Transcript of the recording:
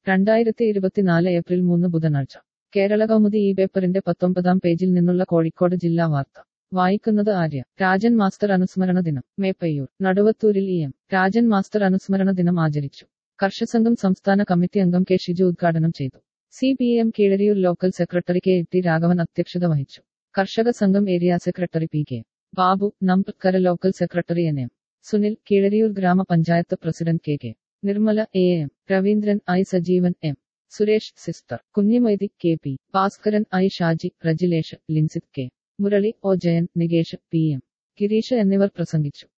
രണ്ടായിരത്തി ഇരുപത്തിനാല് ഏപ്രിൽ മൂന്ന് ബുധനാഴ്ച കേരള കൗമുദി ഈ പേപ്പറിന്റെ പത്തൊമ്പതാം പേജിൽ നിന്നുള്ള കോഴിക്കോട് ജില്ലാ വാർത്ത വായിക്കുന്നത് ആര്യ രാജൻ മാസ്റ്റർ അനുസ്മരണ ദിനം മേപ്പയ്യൂർ നടുവത്തൂരിൽ ഇ എം രാജൻ മാസ്റ്റർ അനുസ്മരണ ദിനം ആചരിച്ചു കർഷസംഘം സംസ്ഥാന കമ്മിറ്റി അംഗം കെ ഷിജു ഉദ്ഘാടനം ചെയ്തു C P M Keezhariyur local secretary K T Raghavan അധ്യക്ഷത വഹിച്ചു കർഷക സംഘം area secretary P K Babu Nambakkara local secretary N M Sunil Keezhariyur grama panchayat president K K Nirmala A M Raveendran I Sajeevan M Suresh sister Kunhimaithi K P Bhaskaran I Shaji Prajilesh Linsith K Murali O Jayan Nikesh P M Gireesh എന്നിവർ പ്രസംഗിച്ചു